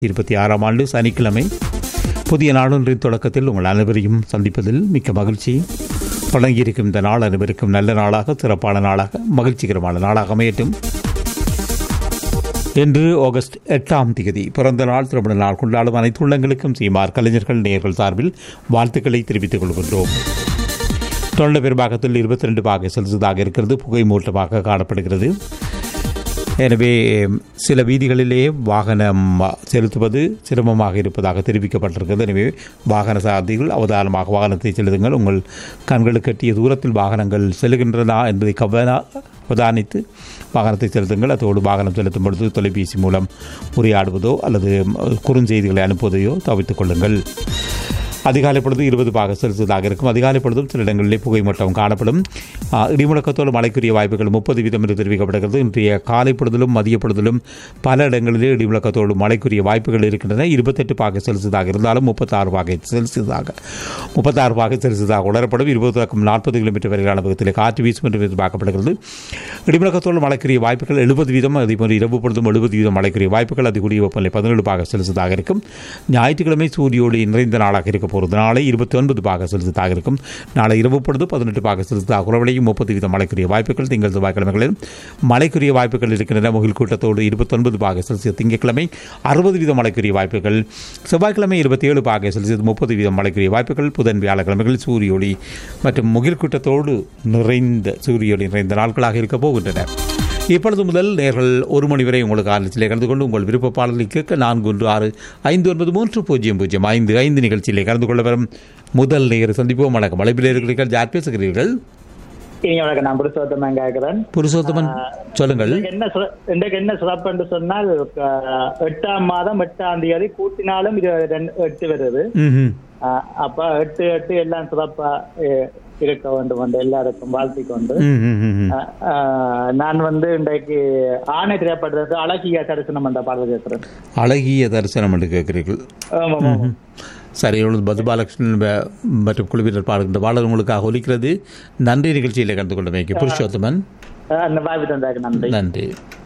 இருபத்தி ஆறாம் ஆண்டு சனிக்கிழமை புதிய நாளொன்றின் தொடக்கத்தில் உங்கள் அனைவரையும் சந்திப்பதில் மிக்க மகிழ்ச்சி தொடங்கியிருக்கும் இந்த நாள் அனைவருக்கும் நல்ல நாளாக சிறப்பான நாளாக மகிழ்ச்சிகரமான நாளாக அமையட்டும் இன்று ஆகஸ்ட் எட்டாம் தேதி பிறந்த நாள் திருமண நாள் கொண்டாடும் அனைத்து உள்ளங்களுக்கும் சீமார் கலைஞர்கள் நேர்கள் சார்பில் வாழ்த்துக்களை தெரிவித்துக் கொள்கின்றோம் தொண்ட பெரும்பாகத்தில் இருபத்தி ரெண்டு பாகை செல்சியஸாக இருக்கிறது புகை மூட்டமாக காணப்படுகிறது எனவே சில வீதிகளிலே வாகனம் செலுத்துவது சிரமமாக இருப்பதாக தெரிவிக்கப்பட்டிருக்கிறது எனவே வாகன சாரதிகள் அவதானமாக வாகனத்தை செலுத்துங்கள் உங்கள் கண்களுக்கு எட்டிய தூரத்தில் வாகனங்கள் செல்கின்றன என்பதை கவன அவதானித்து வாகனத்தை செலுத்துங்கள் அதோடு வாகனம் செலுத்தும் பொழுது தொலைபேசி மூலம் உரையாடுவதோ அல்லது குறுஞ்செய்திகளை அனுப்புவதையோ தவிர்த்துக் கொள்ளுங்கள் அதிகாலை பொழுது இருபது பாக செலுத்துவதாக இருக்கும் அதிகாலை பொழுதும் சில இடங்களிலே புகை மூட்டம் காணப்படும் இடிமுழக்கத்தோடு மழைக்குரிய வாய்ப்புகள் முப்பது வீதம் என்று தெரிவிக்கப்படுகிறது இன்றைய காலை பொழுதிலும் மதிய பொழுதிலும் பல இடங்களிலே இடிமுழக்கத்தோடு மழைக்குரிய வாய்ப்புகள் இருக்கின்றன இருபத்தெட்டு பாக செலுத்துவதாக இருந்தாலும் முப்பத்தாறு பாகை செலுத்துவதாக முப்பத்தாறு பாகை செலுத்துவதாக உணரப்படும் இருபது தொடக்கம் நாற்பது கிலோமீட்டர் வரையிலான வேகத்தில் காற்று வீசும் என்று எதிர்பார்க்கப்படுகிறது இடிமுழக்கத்தோடு மழைக்குரிய வாய்ப்புகள் எழுபது வீதம் அதே போன்று இரவு பொழுதும் எழுபது வீதம் மழைக்குரிய வாய்ப்புகள் அதிகூடிய வெப்பநிலை பதினேழு பாக செலுத்துவதாக இருக்கும் ஞாயிற்றுக்கிழமை சூரியோடு நிறைந்த நாளாக இருக்க போகிறது நாளை இருபத்தி ஒன்பது பாக செலுத்ததாக இருக்கும் நாளை இரவு பொழுது பதினெட்டு பாக செலுத்ததாக குறைவடையும் முப்பது வீதம் மழைக்குரிய வாய்ப்புகள் திங்கள் செவ்வாய்க்கிழமைகளில் மழைக்குரிய வாய்ப்புகள் இருக்கின்றன முகில் கூட்டத்தோடு இருபத்தொன்பது பாக செல்சியஸ் திங்கட்கிழமை அறுபது வீதம் மழைக்குரிய வாய்ப்புகள் செவ்வாய்க்கிழமை இருபத்தி ஏழு பாக செல்சியஸ் முப்பது வீதம் மழைக்குரிய வாய்ப்புகள் புதன் வியாழக்கிழமைகள் சூரியொளி மற்றும் முகில் கூட்டத்தோடு நிறைந்த சூரியொளி நிறைந்த நாட்களாக இருக்க போகின்றன இப்பொழுது முதல் நேர்கள் ஒரு மணி வரை உங்களுக்கு ஆலோசனை கலந்து கொண்டு உங்கள் விருப்ப பாடலை கேட்க நான்கு ஒன்று ஆறு ஐந்து ஒன்பது மூன்று பூஜ்ஜியம் பூஜ்ஜியம் ஐந்து ஐந்து நிகழ்ச்சியிலே கலந்து கொள்ள வரும் முதல் நேர் சந்திப்போம் வணக்கம் அழைப்பில் இருக்கிறீர்கள் யார் பேசுகிறீர்கள் இங்க வணக்கம் நான் புருஷோத்தமன் கேட்கிறேன் புருஷோத்தமன் சொல்லுங்கள் இன்றைக்கு என்ன சிற- இன்றைக்கு என்ன சிறப்பு என்று சொன்னால் அஹ், எட்டாம் மாதம் எட்டாம் தேதி கூட்டினாலும் இது ரெண்டு- எட்டு வருது ம்ஹும். அஹ், அப்ப எட்டு எட்டு எல்லாம் சிறப்பா அஹ், இருக்க வேண்டும் என்று எல்லாருக்கும் வாழ்த்தி கொண்டு ம், ம், ம், ம். அஹ், அஹ், நான் வந்து இன்றைக்கு ஆணை திரைப்படத்துக்கு அழகிய தரிசனம் என்ற பாடல் கேட்கிறேன் அழகிய தரிசனம் என்று கேட்கிறீர்கள் ஆமா, ஆமா. சரி இப்பொழுது மது பாலகிருஷ்ணன் வ- மற்றும் குழுவினர் பாடுகின்ற பாடல் உங்களுக்காக ஒலிக்கிறது நன்றி நிகழ்ச்சியிலே கலந்து கொண்டமைக்கு புருஷோத்தமன் அஹ், அந்த வாய்ப்பு தந்தாக்கு நன்றி நன்றி